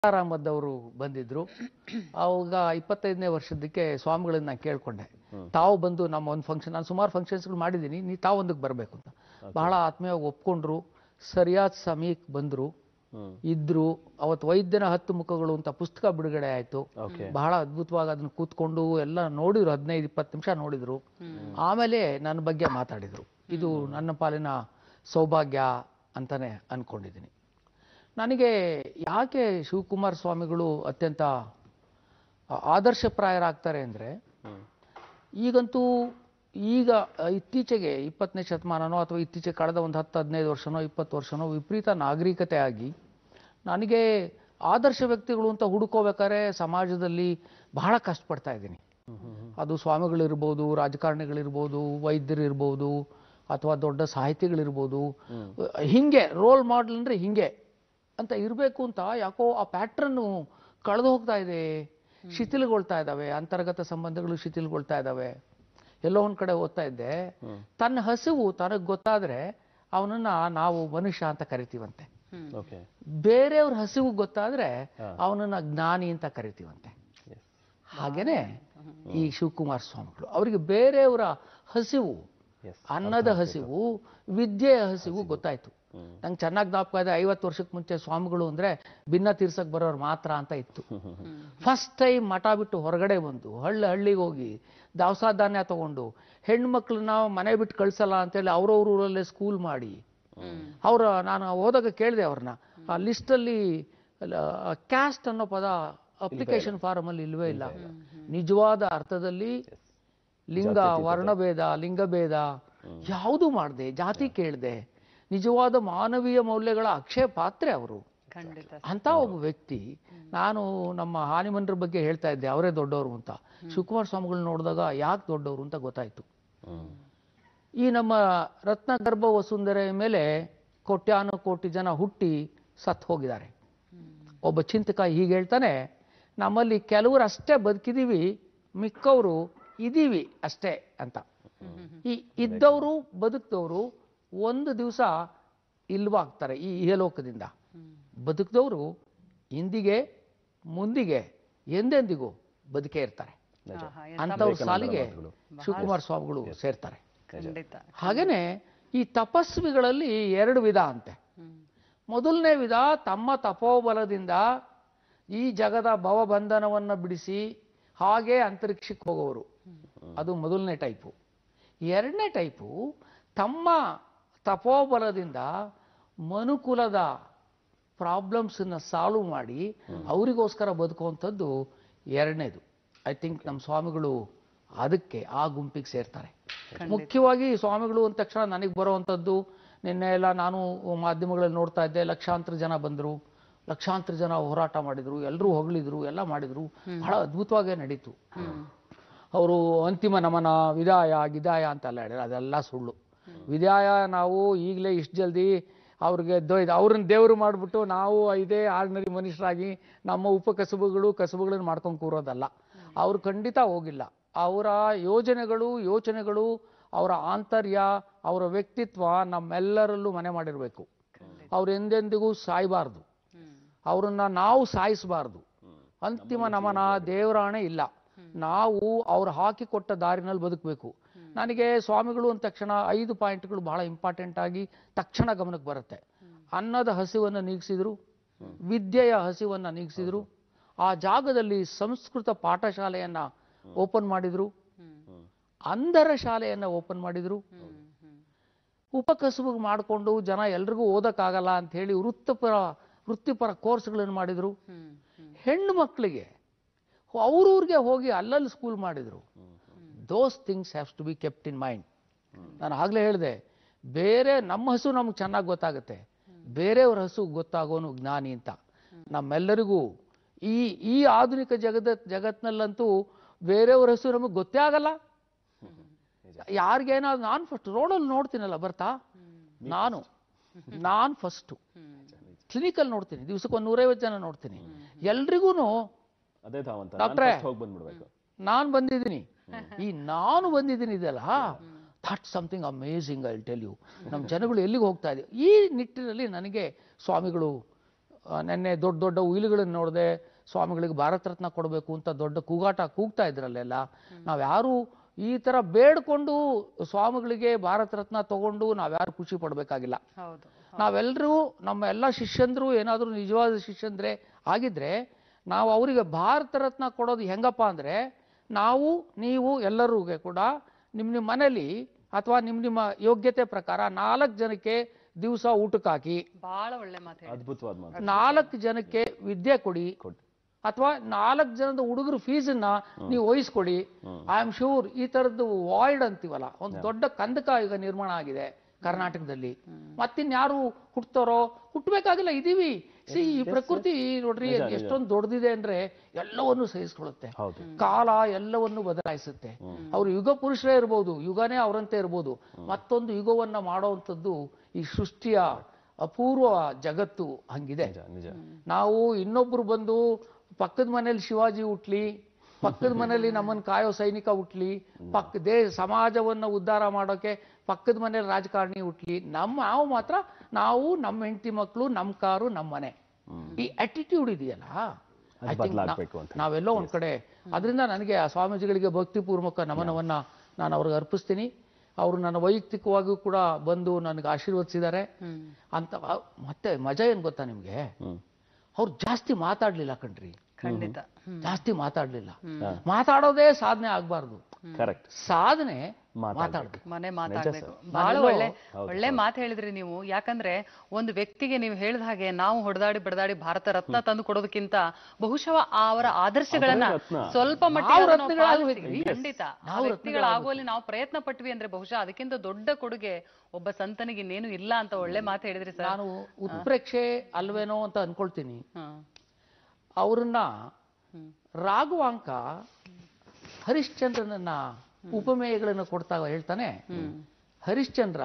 ಅಹಮದ್ ಅವರು ಬಂದಿದ್ರು ಅವಾಗ ಇಪ್ಪತ್ತೈದನೇ ವರ್ಷದಕ್ಕೆ ಸ್ವಾಮಿಗಳನ್ನ ನಾನು ಕೇಳ್ಕೊಂಡೆ ತಾವು ಬಂದು ನಮ್ಮ ಒಂದು ಫಂಕ್ಷನ್ ನಾನು ಸುಮಾರು ಫಂಕ್ಷನ್ಸ್ಗಳು ಮಾಡಿದ್ದೀನಿ ನೀ ತಾವು ಒಂದಕ್ಕೆ ಬರಬೇಕು ಅಂತ ಬಹಳ ಆತ್ಮೀಯವಾಗಿ ಒಪ್ಕೊಂಡ್ರು ಸರಿಯಾದ ಸಮಯಕ್ಕೆ ಬಂದರು ಹ್ಮ್ ಇದ್ರು ಅವತ್ತು ವೈದ್ಯನ ಹತ್ತು ಮುಖಗಳು ಅಂತ ಪುಸ್ತಕ ಬಿಡುಗಡೆ ಆಯಿತು ಓಕೆ ಬಹಳ ಅದ್ಭುತವಾಗಿ ಅದನ್ನ ಕೂತ್ಕೊಂಡು ಎಲ್ಲ ನೋಡಿದ್ರು ಹದಿನೈದು ಇಪ್ಪತ್ತು ನಿಮಿಷ ನೋಡಿದ್ರು ಆಮೇಲೆ ನನ್ನ ಬಗ್ಗೆ ಮಾತಾಡಿದ್ರು ಇದು ನನ್ನ ಪಾಲಿನ ಸೌಭಾಗ್ಯ ಅಂತಾನೆ ಅನ್ಕೊಂಡಿದ್ದೀನಿ ನನಗೆ ಯಾಕೆ ಶಿವಕುಮಾರ ಸ್ವಾಮಿಗಳು ಅತ್ಯಂತ ಆ- ಆದರ್ಶಪ್ರಾಯರಾಗ್ತಾರೆ ಅಂದರೆ ಹ್ಮ್ ಈಗಂತೂ ಈಗ ಅ, ಇತ್ತೀಚೆಗೆ ಇಪ್ಪತ್ತನೇ ಶತಮಾನನೋ ಅಥವಾ ಇತ್ತೀಚೆಗೆ ಕಳೆದ ಒಂದು ಹತ್ತು ಹದಿನೈದು ವರ್ಷನೋ ಇಪ್ಪತ್ತು ವರ್ಷನೋ ವಿಪರೀತ ನಾಗರಿಕತೆ ಆಗಿ ನನಗೆ ಆದರ್ಶ ವ್ಯಕ್ತಿಗಳು ಅಂತ ಹುಡುಕೋಬೇಕಾದ್ರೆ ಸಮಾಜದಲ್ಲಿ ಬಹಳ ಕಷ್ಟಪಡ್ತಾ ಇದ್ದೀನಿ ಅದು ಸ್ವಾಮಿಗಳಿರ್ಬೋದು ರಾಜಕಾರಣಿಗಳಿರ್ಬೋದು ವೈದ್ಯರಿರ್ಬೋದು ಅಥವಾ ದೊಡ್ಡ ಸಾಹಿತಿಗಳಿರ್ಬೋದು ಹಿಂಗೆ ರೋಲ್ ಮಾಡೆಲ್ ಅಂದರೆ ಹಿಂಗೆ ಅಂತ ಇರಬೇಕು ಅಂತ ಯಾಕೋ ಆ ಪ್ಯಾಟ್ರನ್ನು ಕಳೆದು ಹೋಗ್ತಾ ಇದೆ ಶಿಥಿಲಗೊಳ್ತಾ ಇದ್ದಾವೆ ಅಂತರ್ಗತ ಸಂಬಂಧಗಳು ಶಿಥಿಲಗೊಳ್ತಾ ಇದ್ದಾವೆ ಎಲ್ಲೋ ಒಂದ್ ಕಡೆ ಓದ್ತಾ ಇದ್ದೆ ತನ್ನ ಹಸಿವು ತನಗೆ ಗೊತ್ತಾದ್ರೆ ಅವನನ್ನ ನಾವು ಮನುಷ್ಯ ಅಂತ ಕರಿತೀವಂತೆ ಓಕೆ ಬೇರೆಯವ್ರ ಹಸಿವು ಗೊತ್ತಾದ್ರೆ ಅವನನ್ನ ಜ್ಞಾನಿ ಅಂತ ಕರಿತೀವಂತೆ ಎಸ್ ಹಾಗೇನೆ ಈ ಶಿವಕುಮಾರ ಸ್ವಾಮಿಗಳು ಅವರಿಗೆ ಬೇರೆಯವರ ಹಸಿವು ಎಸ್ ಅನ್ನದ ಹಸಿವು ವಿದ್ಯೆಯ ಹಸಿವು ಗೊತ್ತಾಯ್ತು ನಂಗೆ ಚೆನ್ನಾಗಿ ಜ್ಞಾಪಕ ಇದೆ ಐವತ್ತು ವರ್ಷಕ್ಕೆ ಮುಂಚೆ ಸ್ವಾಮಿಗಳು ಅಂದ್ರೆ ಭಿನ್ನ ತೀರ್ಸಕ್ ಬರೋರು ಮಾತ್ರ ಅಂತ ಇತ್ತು ಫಸ್ಟ್ ಟೈಮ್ ಮಠ ಬಿಟ್ಟು ಹೊರಗಡೆ ಬಂದು ಹಳ್ಳಿ ಹಳ್ಳಿಗೆ ಹೋಗಿ ದವಸ ಧಾನ್ಯ ತಗೊಂಡು ಹೆಣ್ಮಕ್ಳನ್ನ ಮನೆ ಬಿಟ್ಟು ಕಳ್ಸಲ್ಲ ಅಂತೇಳಿ ಅವ್ರವ್ರ ಊರಲ್ಲೇ ಸ್ಕೂಲ್ ಮಾಡಿ ಅವ್ರ ನಾನು ಹೋದಾಗ ಕೇಳಿದೆ ಅವ್ರನ್ನ ಆ ಲಿಸ್ಟಲ್ಲಿ ಕ್ಯಾಸ್ಟ್ ಅನ್ನೋ ಪದ ಅಪ್ಲಿಕೇಶನ್ ಫಾರಮ್ ಅಲ್ಲಿ ಇಲ್ವೇ ಇಲ್ಲ ನಿಜವಾದ ಅರ್ಥದಲ್ಲಿ ಲಿಂಗ ವರ್ಣಭೇದ ಲಿಂಗಭೇದ ಯಾವುದು ಮಾಡದೆ ಜಾತಿ ಕೇಳದೆ ನಿಜವಾದ ಮಾನವೀಯ ಮೌಲ್ಯಗಳ ಅಕ್ಷಯ ಪಾತ್ರೆ ಅವರು ಖಂಡಿತ ಅಂತ ಒಬ್ಬ ವ್ಯಕ್ತಿ ನಾನು ನಮ್ಮ ಹಾನಿಮನ್ರ ಬಗ್ಗೆ ಹೇಳ್ತಾ ಇದ್ದೆ ಅವರೇ ದೊಡ್ಡವರು ಅಂತ ಶಿವಕುಮಾರ ಸ್ವಾಮಿಗಳು ನೋಡಿದಾಗ ಯಾಕೆ ದೊಡ್ಡವರು ಅಂತ ಗೊತ್ತಾಯ್ತು ಹ್ಮ್ ಈ ನಮ್ಮ ರತ್ನಗರ್ಭ ವಸುಂಧರೆ ಮೇಲೆ ಕೋಟ್ಯಾನು ಕೋಟಿ ಜನ ಹುಟ್ಟಿ ಸತ್ತು ಹೋಗಿದ್ದಾರೆ ಒಬ್ಬ ಚಿಂತಕ ಹೀಗೆ ಹೇಳ್ತಾನೆ ನಮ್ಮಲ್ಲಿ ಕೆಲವರು ಅಷ್ಟೇ ಬದುಕಿದೀವಿ ಮಿಕ್ಕವರು ಇದೀವಿ ಅಷ್ಟೇ ಅಂತ ಈ ಇದ್ದವರು ಬದುಕಿದವರು ಒಂದು ದಿವಸ ಇಲ್ವಾಗ್ತಾರೆ ಈ ಇಹಲೋಕದಿಂದ ಬದುಕಿದವರು ಇಂದಿಗೆ ಮುಂದಿಗೆ ಎಂದೆಂದಿಗೂ ಬದುಕೇ ಇರ್ತಾರೆ ಆಹಾ, ಅಂಥವ್ರ ಸಾಲಿಗೆ ಶಿವಕುಮಾರ ಸ್ವಾಮಿಗಳು ಸೇರ್ತಾರೆ ಖಂಡಿತ ಹಾಗೇನೆ ಈ ತಪಸ್ವಿಗಳಲ್ಲಿ ಎರಡು ವಿಧ ಅಂತೆ ಹ್ಮ್. ಮೊದಲನೇ ವಿಧ ತಮ್ಮ ತಪೋಬಲದಿಂದ ಈ ಜಗದ ಭವಬಂಧನವನ್ನು ಬಿಡಿಸಿ ಹಾಗೆ ಅಂತರಿಕ್ಷಕ್ಕೆ ಹೋಗೋರು ಅದು ಮೊದಲನೇ ಟೈಪು ಎರಡನೇ ಟೈಪು ತಮ್ಮ ತಪೋಬಲದಿಂದ ಮನುಕುಲದ ಪ್ರಾಬ್ಲಮ್ಸನ್ನ ಸಾಲ್ವ್ ಮಾಡಿ ಅವರಿಗೋಸ್ಕರ ಬದುಕುವಂಥದ್ದು ಎರಡನೇದು ಐ ಥಿಂಕ್ ನಮ್ಮ ಸ್ವಾಮಿಗಳು ಅದಕ್ಕೆ ಆ ಗುಂಪಿಗೆ ಸೇರ್ತಾರೆ ಮುಖ್ಯವಾಗಿ ಸ್ವಾಮಿಗಳು ಅಂದ ತಕ್ಷಣ ನನಗೆ ಬರುವಂಥದ್ದು ನಿನ್ನೆ ಎಲ್ಲ ನಾನು ಮಾಧ್ಯಮಗಳಲ್ಲಿ ನೋಡ್ತಾ ಇದ್ದೆ ಲಕ್ಷಾಂತರ ಜನ ಬಂದರು ಲಕ್ಷಾಂತರ ಜನ ಹೋರಾಟ ಮಾಡಿದ್ರು ಎಲ್ಲರೂ ಹೊಗಳಿದ್ರು ಎಲ್ಲ ಮಾಡಿದ್ರು ಬಹಳ ಅದ್ಭುತವಾಗೇ ನಡೀತು ಅವರು ಅಂತಿಮ ನಮನ ವಿದಾಯ ಗಿದಾಯ ಅಂತೆಲ್ಲ ಹೇಳಿದ್ರು ಅದೆಲ್ಲ ಸುಳ್ಳು ವಿದಾಯ ನಾವು ಈಗಲೇ ಇಷ್ಟು ಜಲ್ದಿ ಅವ್ರಿಗೆ ದೊಯ್ದು ಅವ್ರನ್ನ ದೇವರು ಮಾಡಿಬಿಟ್ಟು ನಾವು ಇದೇ ಆರ್ಡಿನರಿ ಮನುಷ್ಯರಾಗಿ ನಮ್ಮ ಉಪಕಸಬುಗಳು ಕಸಬುಗಳನ್ನು ಮಾಡ್ಕೊಂಡು ಕೂರೋದಲ್ಲ ಅವ್ರು ಖಂಡಿತ ಹೋಗಿಲ್ಲ ಅವರ ಯೋಜನೆಗಳು ಯೋಚನೆಗಳು ಅವರ ಆಂತರ್ಯ ಅವರ ವ್ಯಕ್ತಿತ್ವ ನಮ್ಮೆಲ್ಲರಲ್ಲೂ ಮನೆ ಮಾಡಿರಬೇಕು ಅವ್ರು ಎಂದೆಂದಿಗೂ ಸಾಯಬಾರ್ದು ಹ್ಮ್. ಅವರನ್ನ ನಾವು ಸಾಯಿಸಬಾರ್ದು ಅಂತಿಮ ನಮನ ದೇವರಾಣೆ ಇಲ್ಲ ನಾವು ಅವ್ರು ಹಾಕಿಕೊಟ್ಟ ದಾರಿನಲ್ಲಿ ಬದುಕಬೇಕು ನನಗೆ ಸ್ವಾಮಿಗಳು ಅಂದ ತಕ್ಷಣ ಐದು ಪಾಯಿಂಟ್ಗಳು ಬಹಳ ಇಂಪಾರ್ಟೆಂಟ್ ಆಗಿ ತಕ್ಷಣ ಗಮನಕ್ಕೆ ಬರುತ್ತೆ ಅನ್ನದ ಹಸಿವನ್ನು ನೀಗಿಸಿದ್ರು ವಿದ್ಯೆಯ ಹಸಿವನ್ನ ನೀಗಿಸಿದ್ರು ಆ ಜಾಗದಲ್ಲಿ ಸಂಸ್ಕೃತ ಪಾಠಶಾಲೆಯನ್ನ ಓಪನ್ ಮಾಡಿದ್ರು ಹ್ಮ್. ಅಂಧರ ಶಾಲೆಯನ್ನ ಓಪನ್ ಮಾಡಿದ್ರು ಹ್ಮ್. ಹ್ಮ್. ಉಪಕಸುಬು ಮಾಡಿಕೊಂಡು ಜನ ಎಲ್ರಿಗೂ ಓದಕ್ಕಾಗಲ್ಲ ಅಂತ ಹೇಳಿ ವೃತ್ತಿಪರ ವೃತ್ತಿಪರ ಕೋರ್ಸ್ಗಳನ್ನು ಮಾಡಿದ್ರು ಹ್ಮ್. ಹ್ಮ್. ಹೆಣ್ಣು ಮಕ್ಕಳಿಗೆ ಅವ್ರೂರಿಗೆ ಹೋಗಿ ಅಲ್ಲಲ್ಲಿ ಸ್ಕೂಲ್ ಮಾಡಿದ್ರು those things haves to be kept in mind ನಾನು ಆಗಲೇ ಹೇಳಿದೆ ಬೇರೆ ನಮ್ಮ ಹಸು ನಮ್ಗೆ ಚೆನ್ನಾಗಿ ಗೊತ್ತಾಗುತ್ತೆ ಬೇರೆಯವ್ರ ಹಸು ಗೊತ್ತಾಗೋನು ಜ್ಞಾನಿ ಅಂತ ನಮ್ಮೆಲ್ಲರಿಗೂ ಈ ಈ ಆಧುನಿಕ ಜಗದ ಜಗತ್ನಲ್ಲಂತೂ ಬೇರೆಯವ್ರ ಹಸು ನಮಗೆ ಗೊತ್ತೇ ಆಗಲ್ಲ ಯಾರಿಗೇನಾದ್ರು ನಾನು ಫಸ್ಟ್ ರೋಡಲ್ಲಿ ನೋಡ್ತೀನಲ್ಲ ಬರ್ತಾ ನಾನು ನಾನು ಫಸ್ಟು ಹ್ಮ್. ಕ್ಲಿನಿಕಲ್ಲಿ ನೋಡ್ತೀನಿ ದಿವ್ಸಕ್ಕೆ ಒಂದು ನೂರೈವತ್ತು ಜನ ನೋಡ್ತೀನಿ ಎಲ್ರಿಗೂ ಅದೇ ತಾವಂತ ಡಾಕ್ಟ್ರೇ. ಹೋಗಿ ಬಂದ್ಬಿಡ್ಬೇಕು ನಾನು ಬಂದಿದ್ದೀನಿ ಈ ನಾನು ಬಂದಿದ್ದೀನಿ ಇದೆಲ್ಲ that something amazing I tell you ನಮ್ಮ ಜನಗಳು ಎಲ್ಲಿಗೆ ಹೋಗ್ತಾ ಇದೆ ಈ ನಿಟ್ಟಿನಲ್ಲಿ ನನಗೆ ಸ್ವಾಮಿಗಳು ಆ, ನೆನ್ನೆ ದೊಡ್ಡ ದೊಡ್ಡ ಉಯಿಲುಗಳನ್ನ ನೋಡಿದೆ ಸ್ವಾಮಿಗಳಿಗೆ ಭಾರತ ರತ್ನ ಕೊಡಬೇಕು ಅಂತ ದೊಡ್ಡ ಕೂಗಾಟ ಕೂಗ್ತಾ ಇದ್ರಲ್ಲೆಲ್ಲ ನಾವ್ಯಾರು ಈ ತರ ಬೇಡ್ಕೊಂಡು ಸ್ವಾಮಿಗಳಿಗೆ ಭಾರತ ರತ್ನ ತಗೊಂಡು ನಾವ್ಯಾರು ಖುಷಿ ಪಡ್ಬೇಕಾಗಿಲ್ಲ ಹೌದು ನಾವೆಲ್ಲರೂ ನಮ್ಮ ಎಲ್ಲ ಶಿಷ್ಯಂದ್ರು ಏನಾದರೂ ನಿಜವಾದ ಶಿಷ್ಯಂದ್ರೆ ಆಗಿದ್ರೆ ನಾವು ಅವರಿಗೆ ಭಾರತ ರತ್ನ ಕೊಡೋದು ಹೆಂಗಪ್ಪ ಅಂದ್ರೆ ನಾವು ನೀವು ಎಲ್ಲರಿಗೂ ಕೂಡ ನಿಮ್ಮ ನಿಮ್ಮ ಮನೇಲಿ ಅಥವಾ ನಿಮ್ಮ ನಿಮ್ಮ ಯೋಗ್ಯತೆ ಪ್ರಕಾರ ನಾಲ್ಕು ಜನಕ್ಕೆ ದಿವಸ ಊಟಕ್ಕೆ ಹಾಕಿ ಬಹಳ ಒಳ್ಳೆ ಮಾತು ಹೇಳಿ ಅದ್ಭುತವಾದ ಮಾತು ನಾಲ್ಕು ಜನಕ್ಕೆ ವಿದ್ಯೆ ಕೊಡಿ ಕೊಡಿ ಅಥವಾ ನಾಲ್ಕು ಜನದ ಹುಡುಗರ ಫೀಸನ್ನ ನೀವು ವಹಿಸ್ಕೊಡಿ ಐ ಆಮ್ ಶೂರ್ ಈ ತರದ್ದು ವಾಯ್ಡ್ ಅಂತೀವಲ್ಲ ಒಂದು ದೊಡ್ಡ ಕಂದಕ ಈಗ ನಿರ್ಮಾಣ ಆಗಿದೆ ಕರ್ನಾಟಕದಲ್ಲಿ ಮತ್ತಿನ್ಯಾರು ಹುಟ್ತಾರೋ ಹುಟ್ಟಬೇಕಾಗಿಲ್ಲ ಇದೀವಿ ಸಿ ಈ ಪ್ರಕೃತಿ ನೋಡ್ರಿ ಎಷ್ಟೊಂದು ದೊಡ್ಡದಿದೆ ಅಂದ್ರೆ ಎಲ್ಲವನ್ನು ಸಹಿಸ್ಕೊಳ್ಳುತ್ತೆ ಹೌದು ಕಾಲ ಎಲ್ಲವನ್ನು ಬದಲಾಯಿಸುತ್ತೆ ಅವರು ಯುಗ ಪುರುಷರೇ ಇರ್ಬೋದು ಯುಗನೇ ಅವರಂತೆ ಇರ್ಬೋದು ಮತ್ತೊಂದು ಯುಗವನ್ನ ಮಾಡೋವಂಥದ್ದು ಈ ಸೃಷ್ಟಿಯ ಅಪೂರ್ವ ಜಗತ್ತು ಹಂಗಿದೆ ನಿಜ ನಿಜ ನಾವು ಇನ್ನೊಬ್ರು ಬಂದು ಪಕ್ಕದ ಮನೇಲಿ ಶಿವಾಜಿ ಹುಟ್ಲಿ ಪಕ್ಕದ ಮನೇಲಿ ನಮ್ಮನ್ನ ಕಾಯೋ ಸೈನಿಕ ಹುಟ್ಲಿ ಪಕ್ಕ ದೇ ಸಮಾಜವನ್ನ ಉದ್ಧಾರ ಮಾಡೋಕೆ ಪಕ್ಕದ ಮನೇಲಿ ರಾಜಕಾರಣಿ ಹುಟ್ಲಿ ನಮ್ಮ ನಾವು ಮಾತ್ರ ನಾವು ನಮ್ಮ ಹೆಂಡತಿ ಮಕ್ಕಳು ನಮ್ಮ ಕಾರು ನಮ್ಮ ಮನೆ ಈ ಅಟಿಟ್ಯೂಡ್ ಇದೆಯಲ್ಲ I think ಬದ್ಲಾಗ್ಬೇಕು ನಾ- ಅಂತ. ನಾವೆಲ್ಲೋ ಒಂದ್ ಕಡೆ ಅದರಿಂದ ನನಗೆ ಆ ಸ್ವಾಮೀಜಿಗಳಿಗೆ ಭಕ್ತಿಪೂರ್ವಕ ನಮನವನ್ನ ನಾನು ಅವ್ರಿಗೆ ಅರ್ಪಿಸ್ತೀನಿ ಅವರು ನನ್ನ ವೈಯಕ್ತಿಕವಾಗಿಯೂ ಕೂಡ ಬಂದು ನನಗೆ ಆಶೀರ್ವದಿಸಿದ್ದಾರೆ ಹ್ಮ್ ಅಂತ ಆ- ಮತ್ತೆ ಮಜಾ ಏನ್ ಗೊತ್ತಾ ನಿಮ್ಗೆ ಹ್ಮ್ ಅವ್ರು ಜಾಸ್ತಿ ಮಾತಾಡ್ಲಿಲ್ಲ ಕಣ್ರಿ ಖಂಡಿತ ಹ್ಮ್ ಜಾಸ್ತಿ ಮಾತಾಡ್ಲಿಲ್ಲ ಮಾತಾಡೋದೇ ಸಾಧನೆ ಆಗ್ಬಾರ್ದು ಕರೆಕ್ಟ್ ಸಾಧನೆ ಮಾತಾಡ್ಬೇಕು. ಮಾತಾಡ್ಬೇಕು ಮನೆ ಮಾತಾಡ್ಬೇಕು ಬಹಳ ನಾನೆಲ್ಲೋ- ಒಳ್ಳೆ ಒಳ್ಳೆ ಮಾತು ಹೇಳಿದ್ರಿ ನೀವು ಯಾಕಂದ್ರೆ ಒಂದು ವ್ಯಕ್ತಿಗೆ ನೀವು ಹೇಳಿದ ಹಾಗೆ ನಾವು ಹೊಡೆದಾಡಿ ಬಡದಾಡಿ ಭಾರತ ರತ್ನ ತಂದು ಕೊಡೋದಕ್ಕಿಂತ ಬಹುಶಃ ಅವರ ಆದರ್ಶಗಳನ್ನ ಅವರೇ ರತ್ನ. ಸ್ವಲ್ಪ ಮಟ್ಟಿಗೆ ನಾವು ಅದನ್ನ ರತ್ನಗಳಾಗ್ಬೇಕು. ಪಾಲಿಸ್ತೀವಿ. ಖಂಡಿತ ಆ ವ್ಯಕ್ತಿಗಳಾಗುವಲ್ಲಿ ನಾವು ಪ್ರಯತ್ನ ಪಟ್ವಿ ಅಂದ್ರೆ ಬಹುಶಃ ಅದಕ್ಕಿಂತ ದೊಡ್ಡ ಕೊಡುಗೆ ಒಬ್ಬ ಸಂತನಿಗೆ ಇನ್ನೇನು ಇಲ್ಲ ಅಂತ ಒಳ್ಳೆ ಮಾತು ಹೇಳಿದ್ರಿ ಸರ್ ನಾನು ಉತ್ಪ್ರೇಕ್ಷೆ ಅಲ್ವೇನೋ ಅಂತ ಅನ್ಕೊಳ್ತೀನಿ ಹ್ಮ್ ಅವ್ರನ್ನ ಹ್ಮ್. ರಾಘವಾಂಕ ಹರಿಶ್ಚಂದ್ರನನ್ನ ಉಪಮೇಯಗಳನ್ನು ಕೊಡ್ತಾ ಹೇಳ್ತಾನೆ ಹರಿಶ್ಚಂದ್ರ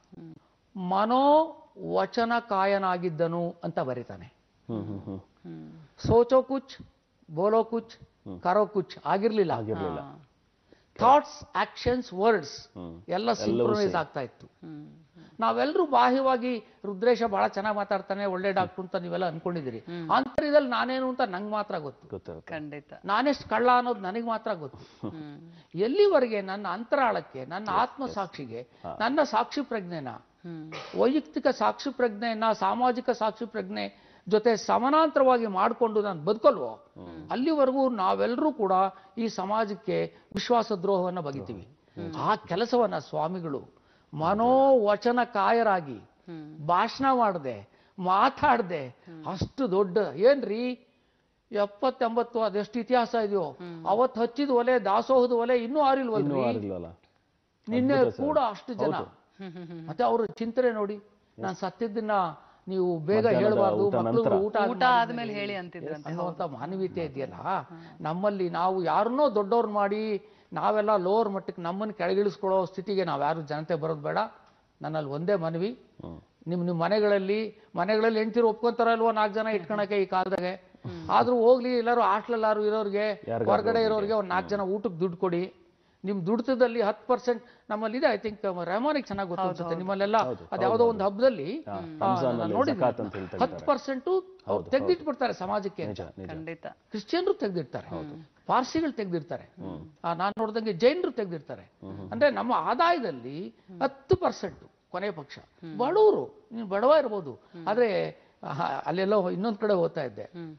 ಮನೋವಚನ ಕಾಯನಾಗಿದ್ದನು ಅಂತ ಬರೀತಾನೆ ಹ್ಮ್ ಹ್ಮ್ ಹ್ಮ್ ಹ್ಮ್ ಸೋಚೋ ಕುಚ್ ಬೋಲೋ ಕುಚ್ ಕರೋ ಕುಚ್ ಆಗಿರ್ಲಿಲ್ಲ ಆಗಿರ್ಲಿಲ್ಲ ಥಾಟ್ಸ್ ಆಕ್ಷನ್ಸ್ ವರ್ಡ್ಸ್ ಹ್ಮ್ ಎಲ್ಲ ಸಿಂಕ್ರೊನೈಸ್ ಆಗ್ತಾ ಇತ್ತು ಹ್ಮ್ ನಾವೆಲ್ಲರೂ ಬಾಹ್ಯವಾಗಿ ರುದ್ರೇಶ ಬಹಳ ಚೆನ್ನಾಗಿ ಮಾತಾಡ್ತಾನೆ ಒಳ್ಳೆ ಡಾಕ್ಟರ್ ಅಂತ ನೀವೆಲ್ಲ ಅನ್ಕೊಂಡಿದ್ದೀರಿ ಆಂತರ್ಯದಲ್ಲಿ ನಾನೇನು ಅಂತ ನಂಗೆ ಮಾತ್ರ ಗೊತ್ತು ಗೊತ್ತಿರುತ್ತೆ ಖಂಡಿತ ನಾನೆಷ್ಟು ಕಳ್ಳ ಅನ್ನೋದು ನನಗೆ ಮಾತ್ರ ಗೊತ್ತು ಹ್ಮ್ ಎಲ್ಲಿವರೆಗೆ ನನ್ನ ಅಂತರಾಳಕ್ಕೆ ನನ್ನ ಆತ್ಮಸಾಕ್ಷಿಗೆ ನನ್ನ ಸಾಕ್ಷಿ ಪ್ರಜ್ಞೆನ ಹ್ಮ್ ವೈಯಕ್ತಿಕ ಸಾಕ್ಷಿ ಪ್ರಜ್ಞೆಯನ್ನ ಸಾಮಾಜಿಕ ಸಾಕ್ಷಿ ಪ್ರಜ್ಞೆ ಜೊತೆ ಸಮಾನಾಂತರವಾಗಿ ಮಾಡಿಕೊಂಡು ನಾನು ಬದುಕಲ್ವೋ ಅಲ್ಲಿವರೆಗೂ ನಾವೆಲ್ಲರೂ ಕೂಡ ಈ ಸಮಾಜಕ್ಕೆ ವಿಶ್ವಾಸ ದ್ರೋಹವನ್ನ ಬಗಿತೀವಿ ಆ ಕೆಲಸವನ್ನ ಸ್ವಾಮಿಗಳು ಮನೋವಚನ ಕಾಯರಾಗಿ ಹ್ಮ್ ಭಾಷಣ ಮಾಡದೆ ಮಾತಾಡದೆ ಅಷ್ಟು ದೊಡ್ಡ ಏನ್ರಿ ಎಪ್ಪತ್ತೆಂಬತ್ತು ಅದೆಷ್ಟು ಇತಿಹಾಸ ಇದೆಯೋ ಅವತ್ತು ಹಚ್ಚಿದ ಒಲೆ ದಾಸೋಹದ ಒಲೆ ಇನ್ನೂ ಇನ್ನೂ ಆರಿಲ್ವಲ್ರಿ ಆರಿಲ್ವಲ್ಲ ನಿನ್ನೆ ಕೂಡ ಅಷ್ಟು ಜನ ಹ್ಮ್ ಹ್ಮ್ ಹ್ಮ್ ಮತ್ತೆ ಅವ್ರ ಚಿಂತನೆ ನೋಡಿ ನಾನು ಸತ್ತಿದ್ದನ್ನ ನೀವು ಬೇಗ ಮಧ್ಯಾಹ್ನದ ಹೇಳ್ಬಾರ್ದು ಊಟ ಮಕ್ಕಳು ನಂತರ. ಊಟ ಊಟ ಆದ್ಮೇಲೆ ಹೇಳಿ ಅಂತಿದ್ರಂತೆ ಅನ್ನುವಂಥ ಮಾನವೀಯತೆ ಇದೆಯಲ್ಲ ನಮ್ಮಲ್ಲಿ ನಾವು ಯಾರನ್ನೋ ದೊಡ್ಡವ್ರು ಮಾಡಿ ನಾವೆಲ್ಲ ಲೋವರ್ ಮಟ್ಟಕ್ಕೆ ನಮ್ಮನ್ನು ಕೆಳಗಿಳಿಸ್ಕೊಳ್ಳೋ ಸ್ಥಿತಿಗೆ ನಾವ್ಯಾರು ಜನತೆ ಬರೋದು ಬೇಡ ನನ್ನಲ್ಲಿ ಒಂದೇ ಮನವಿ ಹ್ಮ್ ನಿಮ್ ನಿಮ್ ಮನೆಗಳಲ್ಲಿ ಮನೆಗಳಲ್ಲಿ ಹೆಂಡ್ತಿರು ಒಪ್ಕೊಂತಾರ ಇಲ್ವೋ ನಾಲ್ಕು ಜನ ಇಟ್ಕೊಳಕ್ಕೆ ಈ ಕಾಲದಾಗೆ ಆದ್ರೂ ಹೋಗ್ಲಿ ಎಲ್ಲರೂ ಹಾಸ್ಟೆಲ್ಲಾರು ಇರೋರಿಗೆ ಯಾರಿಗಾದ್ರು ಹೊರಗಡೆ ಇರೋರಿಗೆ ಒಂದ್ ನಾಲ್ಕು ಜನ ಊಟಕ್ಕೆ ದುಡ್ಡು ಕೊಡಿ ನಿಮ್ ದುಡ್ತದಲ್ಲಿ ಹತ್ತು ಪರ್ಸೆಂಟ್ ನಮ್ಮಲ್ಲಿ ಇದೆ ಐ ಥಿಂಕ್ ರೆಹಮಾನಿಗೆ ಚೆನ್ನಾಗಿ ಗೊತ್ತು ಅನ್ಸುತ್ತೆ ನಿಮ್ಮಲ್ಲೆಲ್ಲ ಅದ್ಯಾವುದೋ ಒಂದು ಹಬ್ಬದಲ್ಲಿ ಆ, ರಂಜಾನ್ ನಾನು ಅಲ್ಲಿ ನೋಡಿದ್ದೀನಿ ಜಕಾತ್ ಅಂತ ಹೇಳ್ತಾ ಹತ್ತು ಪರ್ಸೆಂಟು ತೆಗ್ದಿಟ್ಬಿಡ್ತಾರೆ ಸಮಾಜಕ್ಕೆ ನಿಜ ನಿಜ ಖಂಡಿತ ಕ್ರಿಶ್ಚಿಯನ್ರು ತೆಗ್ದಿರ್ತಾರೆ ಪಾರ್ಸಿಗಳು ತೆಗ್ದಿರ್ತಾರೆ ಆ, ನಾನ್ ನೋಡ್ದಂಗೆ ಜೈನರು ತೆಗ್ದಿರ್ತಾರೆ ಅಂದ್ರೆ ನಮ್ಮ ಆದಾಯದಲ್ಲಿ ಹತ್ತು ಪರ್ಸೆಂಟ್ ಕೊನೆ ಪಕ್ಷ ಬಡವರು ನೀನು ಬಡವ ಇರ್ಬೋದು ಆದ್ರೆ ಆಹಾ, ಅಲ್ಲೆಲ್ಲೋ ಇನ್ನೊಂದ್ ಕಡೆ ಓದ್ತಾ ಇದ್ದೆ hmm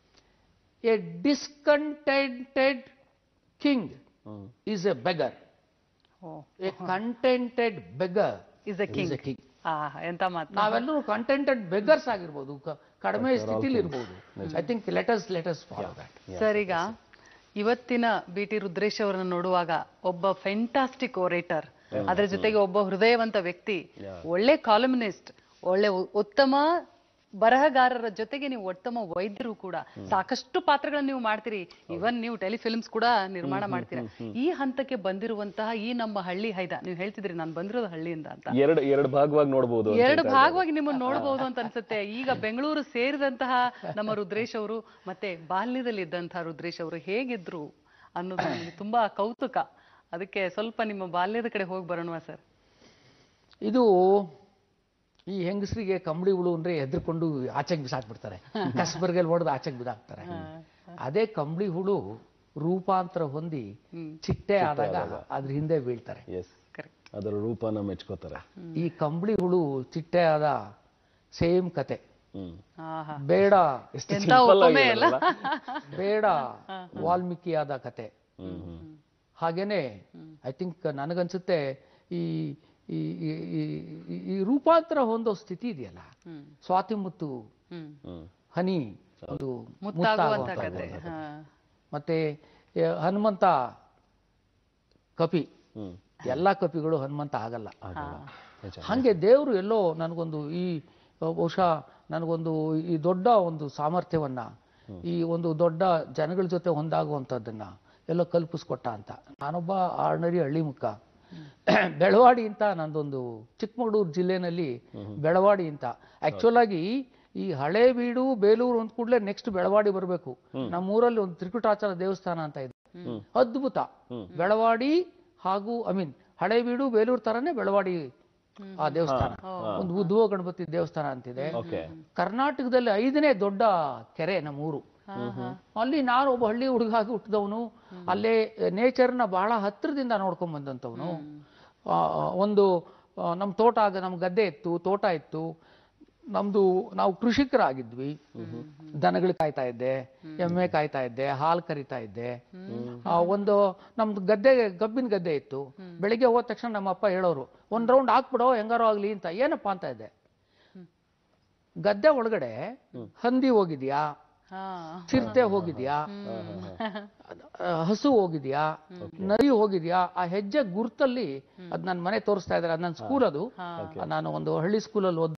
a discontented king hmm is a beggar oh a contented beggar is a king king ಆ ಎಂತ ಮಾತು ನಾವೆಲ್ಲರೂ ಕಂಟೆಂಟೆಡ್ ಬೆಗರ್ಸ್ ಆಗಿರ್ಬೋದು ಕ- ಕಡಿಮೆ ಸ್ಥಿತಿಲಿ ಇರ್ಬೋದು I think let's let's follow that sir ಈಗ ಇವತ್ತಿನ ಬಿ ಟಿ ರುದ್ರೇಶ್ ಅವರನ್ನ ನೋಡುವಾಗ ಒಬ್ಬ ಫೆಂಟಾಸ್ಟಿಕ್ ಓರೇಟರ್ ಅದ್ರ ಜೊತೆಗೆ ಒಬ್ಬ ಹೃದಯವಂತ ವ್ಯಕ್ತಿ ಒಳ್ಳೆ ಕಾಲಮ್ನಿಸ್ಟ್ ಒಳ್ಳೆ ಉ- ಉತ್ತಮ ಬರಹಗಾರರ ಜೊತೆಗೆ ನೀವು ಉತ್ತಮ ವೈದ್ಯರು ಕೂಡ ಸಾಕಷ್ಟು ಪಾತ್ರಗಳನ್ನ ನೀವು ಮಾಡ್ತೀರಿ ಇವನ್ ನೀವು ಟೆಲಿಫಿಲ್ಮ್ಸ್ ಕೂಡ ನಿರ್ಮಾಣ ಮಾಡ್ತೀರಾ ಈ ಹಂತಕ್ಕೆ ಬಂದಿರುವಂತಹ ಈ ನಮ್ಮ ಹಳ್ಳಿ ಹೈದ ನೀವು ಹೇಳ್ತಿದ್ರಿ ನಾನು ಬಂದಿರೋದು ಹಳ್ಳಿಯಿಂದ ಅಂತ ಎರಡು ಎರಡು ಭಾಗವಾಗಿ ನೋಡ್ಬೋದು ಅಂತ ಎರಡು ಹೇಳ್ತಾ ಭಾಗವಾಗಿ ನಿಮ್ಮನ್ನ ನೋಡಬಹುದು ಅಂತ ಅನ್ಸುತ್ತೆ ಈಗ ಬೆಂಗಳೂರು ಸೇರಿದಂತಹ ನಮ್ಮ ರುದ್ರೇಶ್ ಅವರು ಮತ್ತೆ ಬಾಲ್ಯದಲ್ಲಿ ಇದ್ದಂತಹ ರುದ್ರೇಶ್ ಅವರು ಹೇಗಿದ್ರು ಅನ್ನೋದು ನನಗೆ ತುಂಬಾ ಕೌತುಕ ಅದಕ್ಕೆ ಸ್ವಲ್ಪ ನಿಮ್ಮ ಬಾಲ್ಯದ ಕಡೆ ಹೋಗಿ ಬರೋಣ ಸರ್ ಇದು ಈ ಹೆಂಗಸರಿಗೆ ಕಂಬಳಿ ಹುಳು ಅಂದ್ರೆ ಹೆದರ್ಕೊಂಡು ಆಚೆಗೆ ಬಿಸಾಕ್ಬಿಡ್ತಾರೆ ಕಸ್ಬರ್ಗೆಲ್ ಹೊಡೆದು ಆಚೆಗೆ ಬಿಸಾಕ್ತಾರೆ ಅದೇ ಕಂಬಳಿ ಹುಳು ರೂಪಾಂತರ ಹೊಂದಿ ಚಿಟ್ಟೆ ಆದಾಗ ಅದ್ರ ಹಿಂದೆ ಬೀಳ್ತಾರೆ ಎಸ್ ಕರೆಕ್ಟ್ ಅದರ ರೂಪನ ಮೆಚ್ಕೋತಾರೆ ಈ ಕಂಬಳಿ ಹುಳು ಚಿಟ್ಟೆ ಆದ ಸೇಮ್ ಕತೆ ಹ್ಮ್ ಆಹಾ ಬೇಡ ಎಷ್ಟು ಎಂತ simple ಉಪಮೆ ಆಗಿದೆ ಅಲ್ಲ? ಅಲ್ಲ? ಬೇಡ ವಾಲ್ಮೀಕಿ ಆದ ಕತೆ ಹ್ಮ್ ಹ್ಮ್ ಹಾಗೇನೆ ಐ ಥಿಂಕ್ ನನಗನ್ಸುತ್ತೆ ಈ ಈ ಈ- ಈ- ಈ- ಈ ರೂಪಾಂತರ ಹೊಂದೋ ಸ್ಥಿತಿ ಇದೆಯಲ್ಲ ಹ್ಮ್ ಸ್ವಾತಿ ಮುತ್ತು ಹ್ಮ್ ಹ್ಮ್ ಹನಿ ಅದು ಮುತ್ತಾಗುವಂತ ಮುತ್ತಾಗುವಂತ ಕತೆ ಹಾ ಮತ್ತೆ ಎ, ಹನುಮಂತ ಕಪಿ ಹ್ಮ್ ಎಲ್ಲ ಕಪಿಗಳು ಹನುಮಂತ ಆಗಲ್ಲ ಆಗಲ್ಲ ನಿಜ. ಹಂಗೆ ದೇವರು ಎಲ್ಲೋ ನನಗೊಂದು ಈ ಬಹುಶಃ ನನಗೊಂದು ಈ ದೊಡ್ಡ ಒಂದು ಸಾಮರ್ಥ್ಯವನ್ನ ಈ ಒಂದು ದೊಡ್ಡ ಜನಗಳ ಜೊತೆ ಹೊಂದಾಗುವಂಥದ್ದನ್ನ ಎಲ್ಲೋ ಕಲ್ಪಿಸ್ಕೊಟ್ಟ ಅಂತ ನಾನೊಬ್ಬ ಆರ್ಡಿನರಿ ಹಳ್ಳಿ ಮುಖ ಬೆಳವಾಡಿ ಅಂತ ನಂದೊಂದು ಚಿಕ್ಕಮಗಳೂರು ಜಿಲ್ಲೆನಲ್ಲಿ ಬೆಳವಾಡಿ ಅಂತ ಆಕ್ಚುಲ್ ಆಗಿ ಈ ಹಳೆ ಬೀಡು ಬೇಲೂರು ಅಂದ ಕೂಡಲೇ ನೆಕ್ಸ್ಟ್ ಬೆಳವಾಡಿ ಬರಬೇಕು ನಮ್ಮೂರಲ್ಲಿ ಒಂದು ತ್ರಿಕುಟಾಚಾರ ದೇವಸ್ಥಾನ ಅಂತ ಇದೆ ಅದ್ಭುತ ಬೆಳವಾಡಿ ಹಾಗೂ ಐ ಮೀನ್ ಹಳೆ ಬೀಡು ಬೇಲೂರು ತರನೇ ಬೆಳವಾಡಿ ಆ ದೇವಸ್ಥಾನ ಒಂದು ಉದ್ಭವ ಗಣಪತಿ ದೇವಸ್ಥಾನ ಅಂತಿದೆ ಓಕೆ ಕರ್ನಾಟಕದಲ್ಲಿ ಐದನೇ ದೊಡ್ಡ ಕೆರೆ ನಮ್ಮೂರು ಅಲ್ಲಿ ನಾನು ಒಬ್ಬ ಹಳ್ಳಿ ಹುಡುಗ ಆಗಿ ಹುಟ್ಟಿದವನು ಅಲ್ಲೇ ನೇಚರ್ನ ಬಹಳ ಹತ್ತಿರದಿಂದ ನೋಡ್ಕೊಂಡ್ ಬಂದಂಥವನು ಆ, ಒಂದು ಆ, ನಮ್ಮ ತೋಟ ಆಗ ನಮ್ಮ ಗದ್ದೆ ಇತ್ತು ತೋಟ ಇತ್ತು ನಮ್ದು ನಾವು ಕೃಷಿಕರಾಗಿದ್ವಿ ದನಗಳು ಕಾಯ್ತಾ ಇದ್ದೆ ಎಮ್ಮೆ ಕಾಯ್ತಾ ಇದ್ದೆ ಹಾಲು ಕರಿತಾ ಇದ್ದೆ ಆ, ಒಂದು ನಮ್ದು ಗದ್ದೆ ಗಬ್ಬಿನ ಗದ್ದೆ ಇತ್ತು ಬೆಳಿಗ್ಗೆ ಹೋದ ತಕ್ಷಣ ನಮ್ಮ ಅಪ್ಪ ಹೇಳೋರು ಒಂದ್ ರೌಂಡ್ ಹಾಕ್ಬಿಡೋ ಹೆಂಗಾರೋ ಆಗ್ಲಿ ಅಂತ ಏನಪ್ಪಾ ಅಂತ ಇದ್ದೆ ಗದ್ದೆ ಒಳಗಡೆ ಹಂದಿ ಹೋಗಿದ್ಯಾ ಹಾ ಚಿರತೆ ಹೋಗಿದ್ಯಾ ಆ, ಹಸು ಹೋಗಿದ್ಯಾ ನರಿ ಹೋಗಿದ್ಯಾ ಆ ಹೆಜ್ಜೆ ಗುರ್ತಲ್ಲಿ ಅದ್ ನನ್ನ ಮನೆ ತೋರಿಸ್ತಾ ಇದ್ದಾರೆ ಅದ್ ನನ್ನ ಸ್ಕೂಲ್ ಅದು ನಾನು ಒಂದು ಹಳ್ಳಿ ಸ್ಕೂಲಲ್ಲಿ ಓದ್